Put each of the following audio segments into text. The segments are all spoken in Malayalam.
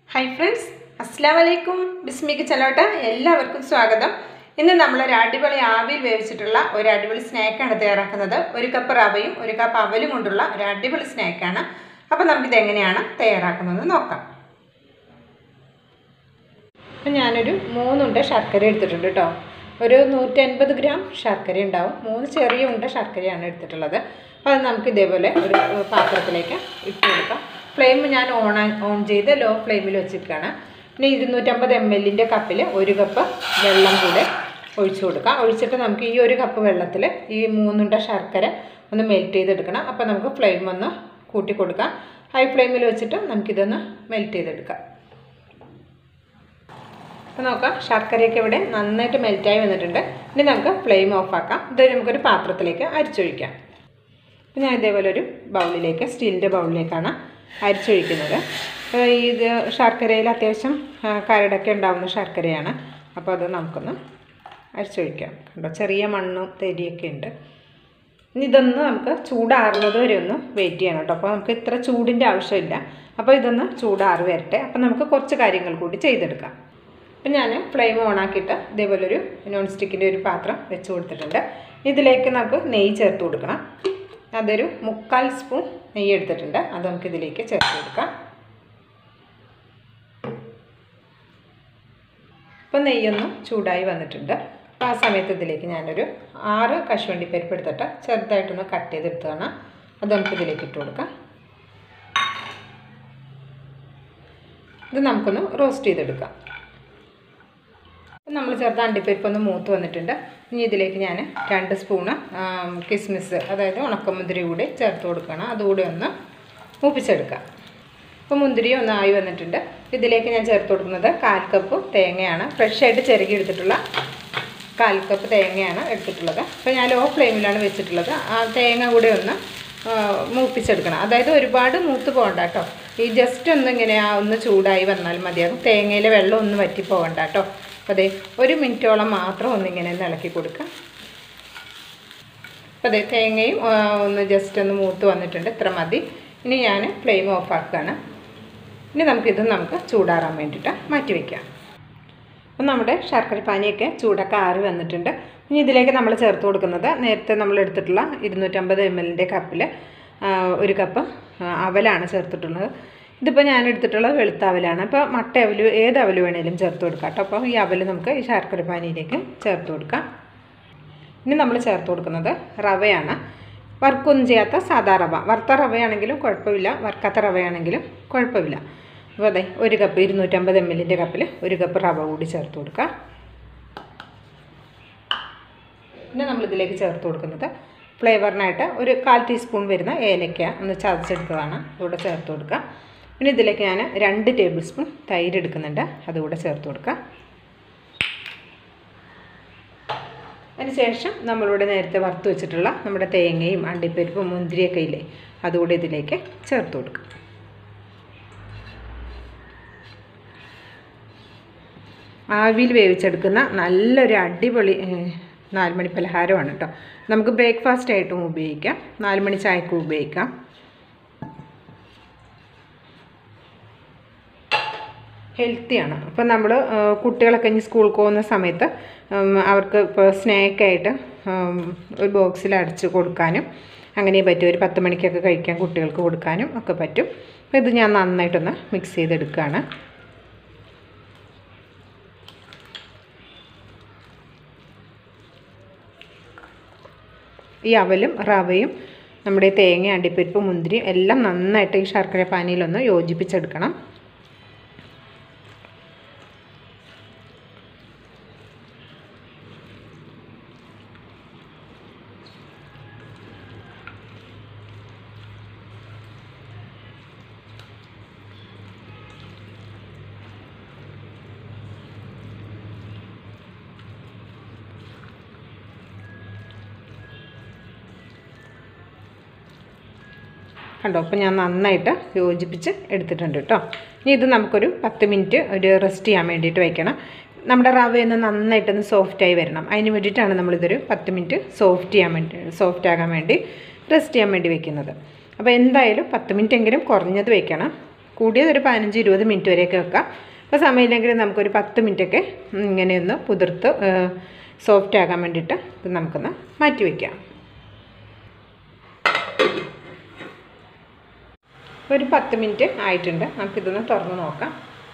ഹായ് ഫ്രണ്ട്സ് അസ്സാം വലൈക്കും ബിസ്മിക്ക് ചലോട്ട എല്ലാവർക്കും സ്വാഗതം ഇന്ന് നമ്മളൊരു അടിപൊളി ആവിയിൽ വേവിച്ചിട്ടുള്ള ഒരു അടിപൊളി സ്നാക്കാണ് തയ്യാറാക്കുന്നത് ഒരു കപ്പ് റവയും ഒരു കപ്പ് അവലും കൊണ്ടുള്ള ഒരു അടിപൊളി സ്നാക്കാണ് അപ്പോൾ നമുക്കിത് എങ്ങനെയാണ് തയ്യാറാക്കുന്നത് നോക്കാം അപ്പം ഞാനൊരു മൂന്നുണ്ട ശർക്കര എടുത്തിട്ടുണ്ട് കേട്ടോ ഒരു നൂറ്റൻപത് ഗ്രാം ശർക്കര ഉണ്ടാവും മൂന്ന് ചെറിയ ഉണ്ട ശർക്കരയാണ് എടുത്തിട്ടുള്ളത് അപ്പോൾ അത് നമുക്ക് ഇതേപോലെ ഒരു പാത്രത്തിലേക്ക് ഇട്ട് കൊടുക്കാം ഫ്ലെയിം ഞാൻ ഓൺ ഓൺ ചെയ്ത് ലോ ഫ്ലെയിമിൽ വെച്ചിരിക്കുകയാണ് പിന്നെ ഇരുന്നൂറ്റമ്പത് എം എല്ലിൻ്റെ കപ്പിൽ ഒരു കപ്പ് വെള്ളം കൂടെ ഒഴിച്ചു കൊടുക്കാം ഒഴിച്ചിട്ട് നമുക്ക് ഈ ഒരു കപ്പ് വെള്ളത്തിൽ ഈ മൂന്നുണ്ട ശർക്കര ഒന്ന് മെൽറ്റ് ചെയ്തെടുക്കണം അപ്പോൾ നമുക്ക് ഫ്ലെയിം ഒന്ന് കൂട്ടി കൊടുക്കാം ഹൈ ഫ്ലെയിമിൽ വെച്ചിട്ട് നമുക്കിതൊന്ന് മെൽറ്റ് ചെയ്തെടുക്കാം അപ്പോൾ നോക്കാം ശർക്കരയൊക്കെ ഇവിടെ നന്നായിട്ട് മെൽറ്റായി വന്നിട്ടുണ്ട് ഇനി നമുക്ക് ഫ്ലെയിം ഓഫ് ആക്കാം ഇത് നമുക്കൊരു പാത്രത്തിലേക്ക് അരിച്ചൊഴിക്കാം അപ്പോൾ ഞാൻ ഇതേപോലെ ഒരു ബൗളിലേക്ക് സ്റ്റീലിൻ്റെ ബൗളിലേക്കാണ് അരിച്ചൊഴിക്കുന്നത് അപ്പോൾ ഇത് ശർക്കരയിൽ അത്യാവശ്യം കരടൊക്കെ ഉണ്ടാകുന്ന ശർക്കരയാണ് അപ്പോൾ അത് നമുക്കൊന്ന് അരിച്ചൊഴിക്കാം കണ്ടോ ചെറിയ മണ്ണും തെരിയൊക്കെ ഉണ്ട് ഇനി ഇതൊന്ന് നമുക്ക് ചൂടാറുന്നത് വരെ ഒന്ന് വെയിറ്റ് ചെയ്യണം കേട്ടോ അപ്പോൾ നമുക്ക് ഇത്ര ചൂടിൻ്റെ ആവശ്യമില്ല അപ്പോൾ ഇതൊന്ന് ചൂടാറി വരട്ടെ അപ്പോൾ നമുക്ക് കുറച്ച് കാര്യങ്ങൾ കൂടി ചെയ്തെടുക്കാം അപ്പം ഞാൻ ഫ്ലെയിം ഓണാക്കിയിട്ട് ഇതേപോലെ ഒരു നോൺ സ്റ്റിക്കിൻ്റെ ഒരു പാത്രം വെച്ച് കൊടുത്തിട്ടുണ്ട് ഇതിലേക്ക് നമുക്ക് നെയ്യ് ചേർത്ത് കൊടുക്കണം അതൊരു മുക്കാൽ സ്പൂൺ നെയ്യ് എടുത്തിട്ടുണ്ട് അത് നമുക്ക് ഇതിലേക്ക് ചേർത്ത് കൊടുക്കാം ഇപ്പോൾ നെയ്യൊന്ന് ചൂടായി വന്നിട്ടുണ്ട് അപ്പോൾ ആ സമയത്ത് ഇതിലേക്ക് ഞാനൊരു ആറ് കശുവണ്ടി പരിപ്പ് എടുത്തിട്ട് ചെറുതായിട്ടൊന്ന് കട്ട് ചെയ്തെടുത്താണ് അത് നമുക്ക് ഇതിലേക്ക് ഇട്ട് കൊടുക്കാം ഇത് നമുക്കൊന്ന് റോസ്റ്റ് ചെയ്തെടുക്കാം നമ്മൾ ചേർത്ത അണ്ടിപ്പരിപ്പ് ഒന്ന് മൂത്ത് വന്നിട്ടുണ്ട് ഇനി ഇതിലേക്ക് ഞാൻ രണ്ട് സ്പൂണ് കിസ്മിസ് അതായത് ഉണക്കമുന്തിരി കൂടി ചേർത്ത് കൊടുക്കണം അതുകൂടി ഒന്ന് മൂപ്പിച്ചെടുക്കാം അപ്പോൾ മുന്തിരി ഒന്ന് ആയി വന്നിട്ടുണ്ട് ഇതിലേക്ക് ഞാൻ ചേർത്ത് കൊടുക്കുന്നത് കാൽ കപ്പ് തേങ്ങയാണ് ഫ്രഷായിട്ട് ചിരകി എടുത്തിട്ടുള്ള കാൽ കപ്പ് തേങ്ങയാണ് എടുത്തിട്ടുള്ളത് അപ്പോൾ ഞാൻ ലോ ഫ്ലെയിമിലാണ് വെച്ചിട്ടുള്ളത് ആ തേങ്ങ കൂടി ഒന്ന് മൂപ്പിച്ചെടുക്കണം അതായത് ഒരുപാട് മൂത്ത് പോകണ്ട കേട്ടോ ഈ ജസ്റ്റ് ഒന്ന് ഇങ്ങനെ ആ ഒന്ന് ചൂടായി വന്നാൽ മതിയാകും തേങ്ങയിലെ വെള്ളം ഒന്ന് വറ്റി പോകണ്ട കേട്ടോ അപ്പോൾ അതെ ഒരു മിനിറ്റോളം മാത്രം ഒന്നിങ്ങനെ ഒന്ന് ഇളക്കി കൊടുക്കാം അപ്പോൾ അതെ തേങ്ങയും ഒന്ന് ജസ്റ്റ് ഒന്ന് മൂത്ത് വന്നിട്ടുണ്ട് ഇത്ര മതി ഇനി ഞാൻ ഫ്ലെയിം ഓഫ് ആക്കുകയാണ് ഇനി നമുക്കിത് നമുക്ക് ചൂടാറാൻ വേണ്ടിയിട്ട് മാറ്റി വയ്ക്കാം അപ്പം നമ്മുടെ ശർക്കര പാനിയൊക്കെ ചൂടൊക്കെ ആറി വന്നിട്ടുണ്ട് ഇനി ഇതിലേക്ക് നമ്മൾ ചേർത്ത് കൊടുക്കുന്നത് നേരത്തെ നമ്മൾ എടുത്തിട്ടുള്ള ഇരുന്നൂറ്റമ്പത് എം എല്ലിൻ്റെ കപ്പിൽ ഒരു കപ്പ് അവലാണ് ചേർത്തിട്ടുള്ളത് ഇതിപ്പോൾ ഞാൻ എടുത്തിട്ടുള്ളത് വെളുത്ത അവലാണ് അപ്പോൾ മട്ട അവല് ഏത് അവല് വേണേലും ചേർത്ത് കൊടുക്കാം കേട്ടോ അപ്പോൾ ഈ അവല് നമുക്ക് ഈ ശർക്കര പാനിയിലേക്ക് ചേർത്ത് കൊടുക്കാം ഇനി നമ്മൾ ചേർത്ത് കൊടുക്കുന്നത് റവയാണ് വറുക്കൊന്നും ചെയ്യാത്ത സാധാ റവ വറുത്ത റവയാണെങ്കിലും കുഴപ്പമില്ല വറുക്കാത്ത റവയാണെങ്കിലും കുഴപ്പമില്ല അപ്പോൾ അതെ ഒരു കപ്പ് ഇരുന്നൂറ്റമ്പത് എം എല്ലിൻ്റെ കപ്പിൽ ഒരു കപ്പ് റവ കൂടി ചേർത്ത് കൊടുക്കാം പിന്നെ നമ്മളിതിലേക്ക് ചേർത്ത് കൊടുക്കുന്നത് ഫ്ലേവറിനായിട്ട് ഒരു കാൽ ടീസ്പൂൺ വരുന്ന ഏലക്ക ഒന്ന് ചതച്ചെടുത്തതാണ് ഇവിടെ ചേർത്ത് കൊടുക്കുക പിന്നെ ഇതിലേക്ക് ഞാൻ രണ്ട് ടേബിൾ സ്പൂൺ തൈര് എടുക്കുന്നുണ്ട് അതുകൂടെ ചേർത്ത് കൊടുക്കുക അതിനുശേഷം നമ്മളിവിടെ നേരത്തെ വറുത്ത് വെച്ചിട്ടുള്ള നമ്മുടെ തേങ്ങയും അണ്ടിപ്പരിപ്പും മുന്തിരിയൊക്കെ ഇല്ലേ അതുകൂടെ ഇതിലേക്ക് ചേർത്ത് കൊടുക്കുക ആവിയിൽ വേവിച്ചെടുക്കുന്ന നല്ലൊരു അടിപൊളി നാലുമണി പലഹാരമാണ് കേട്ടോ നമുക്ക് ബ്രേക്ക്ഫാസ്റ്റ് ആയിട്ടും ഉപയോഗിക്കാം നാലുമണി ചായക്കും ഉപയോഗിക്കാം ഹെൽത്തിയാണ് അപ്പം നമ്മൾ കുട്ടികളൊക്കെ ഇനി സ്കൂളിൽ പോകുന്ന സമയത്ത് അവർക്ക് ഇപ്പോൾ സ്നാക്കായിട്ട് ഒരു ബോക്സിൽ അടച്ച് കൊടുക്കാനും അങ്ങനെ പറ്റും ഒരു പത്ത് മണിക്കൊക്കെ കഴിക്കാൻ കുട്ടികൾക്ക് കൊടുക്കാനും ഒക്കെ പറ്റും അപ്പോൾ ഇത് ഞാൻ നന്നായിട്ടൊന്ന് മിക്സ് ചെയ്തെടുക്കുകയാണ് ഈ അവലും റവയും നമ്മുടെ തേങ്ങ അണ്ടിപ്പരിപ്പ് മുന്തിരി എല്ലാം നന്നായിട്ട് ഈ ശർക്കര പാനിയിലൊന്ന് യോജിപ്പിച്ചെടുക്കണം കണ്ടോ അപ്പോൾ ഞാൻ നന്നായിട്ട് യോജിപ്പിച്ച് എടുത്തിട്ടുണ്ട് കേട്ടോ ഇനി ഇത് നമുക്കൊരു പത്ത് മിനിറ്റ് ഒരു റെസ്റ്റ് ചെയ്യാൻ വേണ്ടിയിട്ട് വയ്ക്കണം നമ്മുടെ റവയൊന്ന് നന്നായിട്ടൊന്ന് സോഫ്റ്റായി വരണം അതിന് വേണ്ടിയിട്ടാണ് നമ്മളിതൊരു പത്ത് മിനിറ്റ് സോഫ്റ്റ് ചെയ്യാൻ വേണ്ടി സോഫ്റ്റ് ആകാൻ വേണ്ടി റെസ്റ്റ് ചെയ്യാൻ വേണ്ടി വെക്കുന്നത് അപ്പോൾ എന്തായാലും പത്ത് മിനിറ്റ് എങ്കിലും കുറഞ്ഞത് വെക്കണം കൂടിയത് ഒരു പതിനഞ്ച് ഇരുപത് മിനിറ്റ് വരെയൊക്കെ വെക്കാം അപ്പോൾ സമയമില്ലെങ്കിൽ നമുക്കൊരു പത്ത് മിനിറ്റൊക്കെ ഇങ്ങനെയൊന്ന് കുതിർത്ത് സോഫ്റ്റ് ആകാൻ വേണ്ടിയിട്ട് ഇത് നമുക്കൊന്ന് മാറ്റി വയ്ക്കാം ഒരു പത്ത് മിനിറ്റ് ആയിട്ടുണ്ട് നമുക്കിതൊന്ന് തുറന്ന് നോക്കാം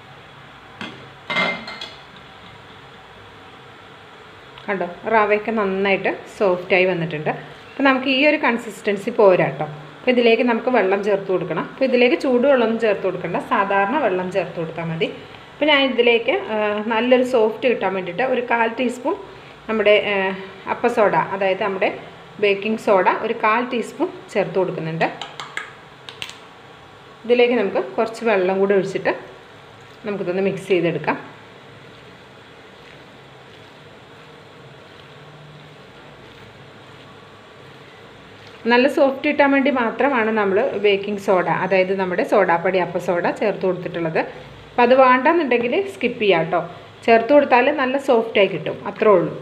കണ്ടോ റവയൊക്കെ നന്നായിട്ട് സോഫ്റ്റായി വന്നിട്ടുണ്ട് അപ്പോൾ നമുക്ക് ഈ ഒരു കൺസിസ്റ്റൻസി പോരാ കേട്ടോ അപ്പോൾ ഇതിലേക്ക് നമുക്ക് വെള്ളം ചേർത്ത് കൊടുക്കണം അപ്പോൾ ഇതിലേക്ക് ചൂടുവെള്ളമൊന്നും ചേർത്ത് കൊടുക്കണ്ട സാധാരണ വെള്ളം ചേർത്ത് കൊടുത്താൽ മതി അപ്പോൾ ഞാൻ ഇതിലേക്ക് നല്ലൊരു സോഫ്റ്റ് കിട്ടാൻ വേണ്ടിയിട്ട് ഒരു കാൽ ടീസ്പൂൺ നമ്മുടെ അപ്പ സോഡ അതായത് നമ്മുടെ ബേക്കിംഗ് സോഡ ഒരു കാൽ ടീസ്പൂൺ ചേർത്ത് കൊടുക്കുന്നുണ്ട് ഇതിലേക്ക് നമുക്ക് കുറച്ച് വെള്ളം കൂടി ഒഴിച്ചിട്ട് നമുക്കിതൊന്ന് മിക്സ് ചെയ്തെടുക്കാം നല്ല സോഫ്റ്റ് കിട്ടാൻ വേണ്ടി മാത്രമാണ് നമ്മൾ ബേക്കിംഗ് സോഡ അതായത് നമ്മുടെ സോഡാപ്പൊടി അപ്പ സോഡ ചേർത്ത് കൊടുത്തിട്ടുള്ളത് അപ്പോൾ അത് വേണ്ടെന്നുണ്ടെങ്കിൽ സ്കിപ്പ് ചെയ്യാം കേട്ടോ ചേർത്ത് കൊടുത്താൽ നല്ല സോഫ്റ്റായി കിട്ടും അത്രേ ഉള്ളൂ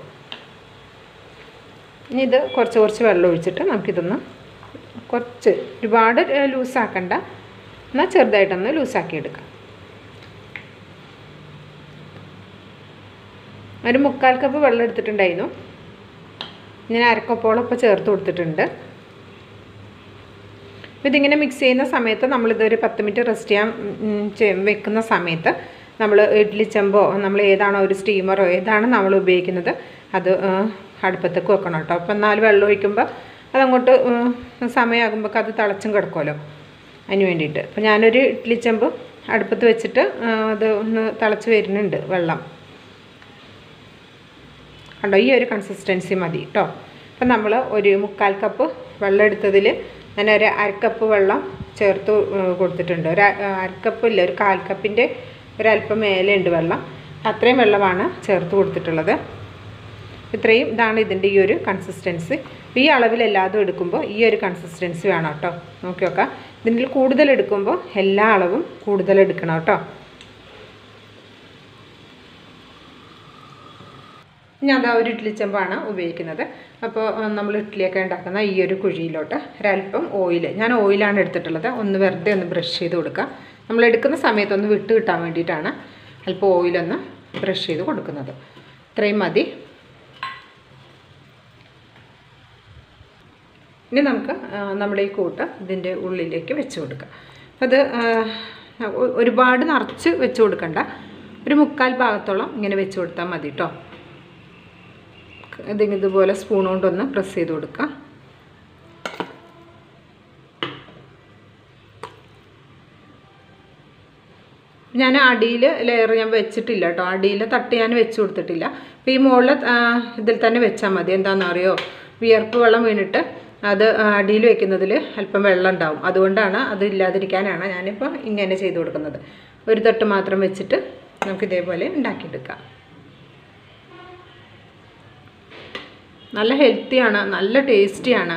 ഇനി ഇത് കുറച്ച് കുറച്ച് വെള്ളം ഒഴിച്ചിട്ട് നമുക്കിതൊന്ന് കുറച്ച് ഒരുപാട് ലൂസാക്കണ്ട എന്നാൽ ചെറുതായിട്ടൊന്ന് ലൂസാക്കി എടുക്കാം ഒരു മുക്കാൽ കപ്പ് വെള്ളം എടുത്തിട്ടുണ്ടായിരുന്നു ഞാൻ അരക്കപ്പോളം ഇപ്പോൾ ചേർത്ത് കൊടുത്തിട്ടുണ്ട് ഇതിങ്ങനെ മിക്സ് ചെയ്യുന്ന സമയത്ത് നമ്മളിതൊരു പത്ത് മിനിറ്റ് റെസ്റ്റ് ചെയ്യാൻ വെക്കുന്ന സമയത്ത് നമ്മൾ ഇഡ്ഡലി ചെമ്പോ നമ്മൾ ഏതാണോ ഒരു സ്റ്റീമറോ ഏതാണ് നമ്മൾ ഉപയോഗിക്കുന്നത് അത് അടുപ്പത്തേക്ക് വെക്കണം കേട്ടോ അപ്പം നാല് വെള്ളം ഒഴിക്കുമ്പോൾ അതങ്ങോട്ട് സമയമാകുമ്പോൾ അത് തിളച്ചും കിടക്കുമല്ലോ അതിന് വേണ്ടിയിട്ട് അപ്പോൾ ഞാനൊരു ഇഡ്ഡലി ചെമ്പ് അടുപ്പത്ത് വെച്ചിട്ട് അത് ഒന്ന് തിളച്ച് വരുന്നുണ്ട് വെള്ളം കണ്ടോ ഈ ഒരു കൺസിസ്റ്റൻസി മതി കേട്ടോ അപ്പം നമ്മൾ ഒരു മുക്കാൽ കപ്പ് വെള്ളം എടുത്തതിൽ ഞാൻ ഒരു അരക്കപ്പ് വെള്ളം ചേർത്ത് കൊടുത്തിട്ടുണ്ട് ഒരു അരക്കപ്പ് ഇല്ല ഒരു കാൽ കപ്പിൻ്റെ ഒരല്പം മേലെ ഉണ്ട് വെള്ളം അത്രയും വെള്ളമാണ് ചേർത്ത് കൊടുത്തിട്ടുള്ളത് ഇത്രയും ഇതാണ് ഇതിൻ്റെ ഈ ഒരു കൺസിസ്റ്റൻസി ഈ അളവിൽ എല്ലാതും എടുക്കുമ്പോൾ ഈ ഒരു കൺസിസ്റ്റൻസി വേണം കേട്ടോ നോക്കി നോക്കാം ഇതിൽ കൂടുതൽ എടുക്കുമ്പോൾ എല്ലാ അളവും കൂടുതൽ എടുക്കണം കേട്ടോ ഞാൻ അതാ ഒരു ഇഡ്ഡലി ചെമ്പാണ് ഉപയോഗിക്കുന്നത് അപ്പോൾ നമ്മൾ ഇഡ്ഡലിയൊക്കെ ഉണ്ടാക്കുന്ന ഈ ഒരു കുഴിയിലോട്ട് ഒരല്പം ഓയിൽ ഞാൻ ഓയിലാണ് എടുത്തിട്ടുള്ളത് ഒന്ന് വെറുതെ ഒന്ന് ബ്രഷ് ചെയ്ത് കൊടുക്കുക നമ്മൾ എടുക്കുന്ന സമയത്തൊന്ന് വിട്ട് കിട്ടാൻ വേണ്ടിയിട്ടാണ് അല്പം ഓയിലൊന്ന് ബ്രഷ് ചെയ്ത് കൊടുക്കുന്നത് ഇത്രയും മതി ഇനി നമുക്ക് നമ്മുടെ ഈ കൂട്ട് ഇതിൻ്റെ ഉള്ളിലേക്ക് വെച്ച് കൊടുക്കാം അത് ഒരുപാട് നിറച്ച് വെച്ച് കൊടുക്കണ്ട ഒരു മുക്കാൽ ഭാഗത്തോളം ഇങ്ങനെ വെച്ച് കൊടുത്താൽ മതി കേട്ടോ ഇത് ഇതുപോലെ സ്പൂൺ കൊണ്ടൊന്ന് പ്രസ് ചെയ്ത് കൊടുക്കുക ഞാൻ അടിയിൽ ലെയർ ഞാൻ വെച്ചിട്ടില്ല കേട്ടോ അടിയിൽ തട്ട് ഞാൻ വെച്ച് കൊടുത്തിട്ടില്ല അപ്പോൾ ഈ മുകളിൽ ഇതിൽ തന്നെ വെച്ചാൽ മതി എന്താണെന്ന് അറിയോ വിയർപ്പ് വെള്ളം വീണിട്ട് അത് അടിയിൽ വെക്കുന്നതിൽ അല്പം വെള്ളം ഉണ്ടാവും അതുകൊണ്ടാണ് അത് ഇല്ലാതിരിക്കാനാണ് ഞാനിപ്പോൾ ഇങ്ങനെ ചെയ്ത് കൊടുക്കുന്നത് ഒരു തട്ട് മാത്രം വെച്ചിട്ട് നമുക്ക് ഇതേപോലെ ഉണ്ടാക്കിയെടുക്കാം നല്ല ഹെൽത്തിയാണ് നല്ല ടേസ്റ്റിയാണ്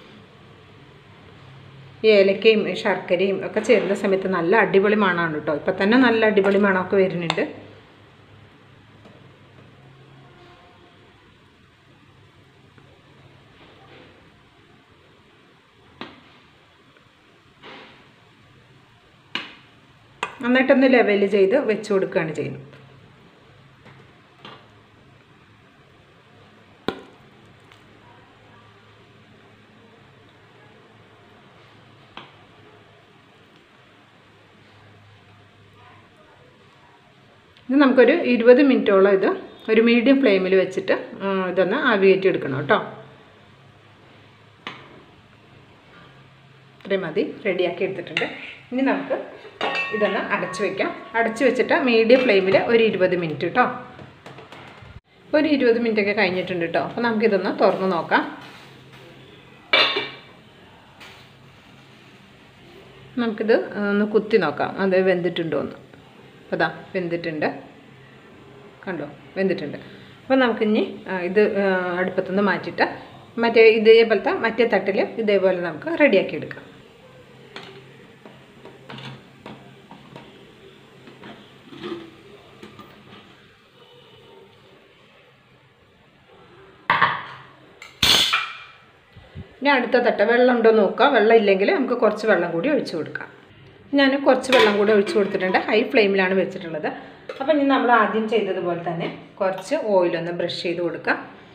ഈ ഏലക്കയും ശർക്കരയും ഒക്കെ ചേരുന്ന സമയത്ത് നല്ല അടിപൊളി മണമാണ് കേട്ടോ ഇപ്പം തന്നെ നല്ല അടിപൊളി മണമൊക്കെ വരുന്നുണ്ട് നന്നായിട്ടൊന്ന് ലെവൽ ചെയ്ത് വെച്ച് കൊടുക്കുകയാണ് ചെയ്യുന്നത് ഇത് നമുക്കൊരു ഇരുപത് മിനിറ്റോളം ഇത് ഒരു മീഡിയം ഫ്ലെയിമിൽ വെച്ചിട്ട് ഇതൊന്ന് ആവിയേറ്റി എടുക്കണം കേട്ടോ ഇത്രയും മതി റെഡിയാക്കി എടുത്തിട്ടുണ്ട് ഇനി നമുക്ക് ഇതൊന്ന് അടച്ച് വയ്ക്കാം അടച്ച് വെച്ചിട്ട് മീഡിയം ഫ്ലെയിമിൽ ഒരു ഇരുപത് മിനിറ്റ് കേട്ടോ ഒരു ഇരുപത് മിനിറ്റ് ഒക്കെ കഴിഞ്ഞിട്ടുണ്ട് കേട്ടോ അപ്പോൾ നമുക്കിതൊന്ന് തുറന്ന് നോക്കാം നമുക്കിത് ഒന്ന് കുത്തി നോക്കാം അത് വെന്തിട്ടുണ്ടോ എന്ന് അപ്പോൾ അതാ വെന്തിട്ടുണ്ട് കണ്ടോ വെന്തിട്ടുണ്ട് അപ്പോൾ നമുക്കിനി ഇത് അടുപ്പത്തുനിന്ന് മാറ്റിയിട്ട് മറ്റേ ഇതേപോലത്തെ മറ്റേ തട്ടിൽ ഇതേപോലെ നമുക്ക് റെഡിയാക്കി എടുക്കാം ഇനി അടുത്ത തട്ട വെള്ളം ഉണ്ടോ നോക്കുക വെള്ളം ഇല്ലെങ്കിൽ നമുക്ക് കുറച്ച് വെള്ളം കൂടി ഒഴിച്ചു കൊടുക്കാം ഞാൻ കുറച്ച് വെള്ളം കൂടെ ഒഴിച്ച് കൊടുത്തിട്ടുണ്ട് ഹൈ ഫ്ലെയിമിലാണ് വെച്ചിട്ടുള്ളത് അപ്പോൾ ഇനി നമ്മൾ ആദ്യം ചെയ്തതുപോലെ തന്നെ കുറച്ച് ഓയിലൊന്ന് ബ്രഷ് ചെയ്ത് കൊടുക്കാം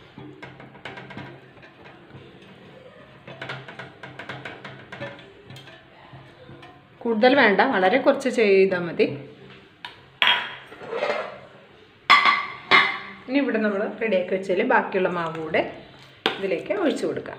കൂടുതൽ വേണ്ട വളരെ കുറച്ച് ചെയ്താൽ മതി ഇനി ഇവിടെ നമ്മൾ റെഡിയാക്കി വെച്ചാൽ ബാക്കിയുള്ള മാവ് കൂടെ ഇതിലേക്ക് ഒഴിച്ചു കൊടുക്കാം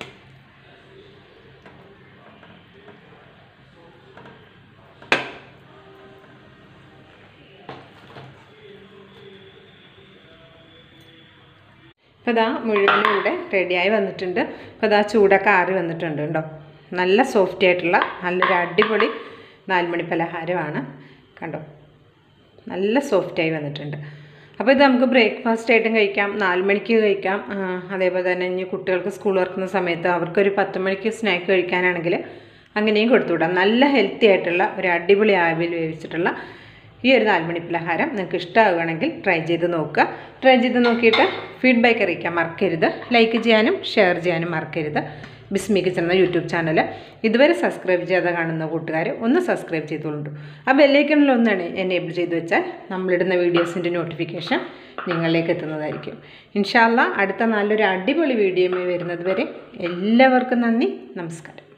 അപ്പോൾ ഇതാ മുഴുവനും ഇവിടെ റെഡിയായി വന്നിട്ടുണ്ട് അപ്പോൾ ഇതാ ചൂടൊക്കെ ആറി വന്നിട്ടുണ്ട് കേട്ടോ നല്ല സോഫ്റ്റ് ആയിട്ടുള്ള നല്ലൊരു അടിപൊളി നാലുമണി പലഹാരമാണ് കണ്ടോ നല്ല സോഫ്റ്റായി വന്നിട്ടുണ്ട് അപ്പോൾ ഇത് നമുക്ക് ബ്രേക്ക്ഫാസ്റ്റ് ആയിട്ടും കഴിക്കാം നാല് മണിക്ക് കഴിക്കാം ആ, അതേപോലെ തന്നെ ഇനി കുട്ടികൾക്ക് സ്കൂൾ തുറക്കുന്ന സമയത്ത് അവർക്കൊരു പത്ത് മണിക്ക് സ്നാക്ക് കഴിക്കാനാണെങ്കിൽ അങ്ങനെയും കൊടുത്തുവിടാം നല്ല ഹെൽത്തി ആയിട്ടുള്ള ഒരു അടിപൊളി ആവിൽ വേവിച്ചിട്ടുള്ള ഈ ഒരു നാലുമണി പലഹാരം നിങ്ങൾക്ക് ഇഷ്ടമാവുകയാണെങ്കിൽ ട്രൈ ചെയ്ത് നോക്കുക ട്രൈ ചെയ്ത് നോക്കിയിട്ട് ഫീഡ്ബാക്ക് അറിയിക്കാൻ മറക്കരുത് ലൈക്ക് ചെയ്യാനും ഷെയർ ചെയ്യാനും മറക്കരുത് ബിസ്മി കിച്ചൺ എന്ന യൂട്യൂബ് ചാനൽ ഇതുവരെ സബ്സ്ക്രൈബ് ചെയ്യാതെ കാണുന്ന കൂട്ടുകാർ ഒന്ന് സബ്സ്ക്രൈബ് ചെയ്തോളൂ ആ ബെല്ലൈക്കണിൽ ഒന്നാണ് എനേബിൾ ചെയ്ത് വെച്ചാൽ നമ്മളിടുന്ന വീഡിയോസിൻ്റെ നോട്ടിഫിക്കേഷൻ നിങ്ങളിലേക്ക് എത്തുന്നതായിരിക്കും ഇൻഷാല്ല അടുത്ത നല്ലൊരു അടിപൊളി വീഡിയോയുമായി വരുന്നത് വരെ എല്ലാവർക്കും നന്ദി നമസ്കാരം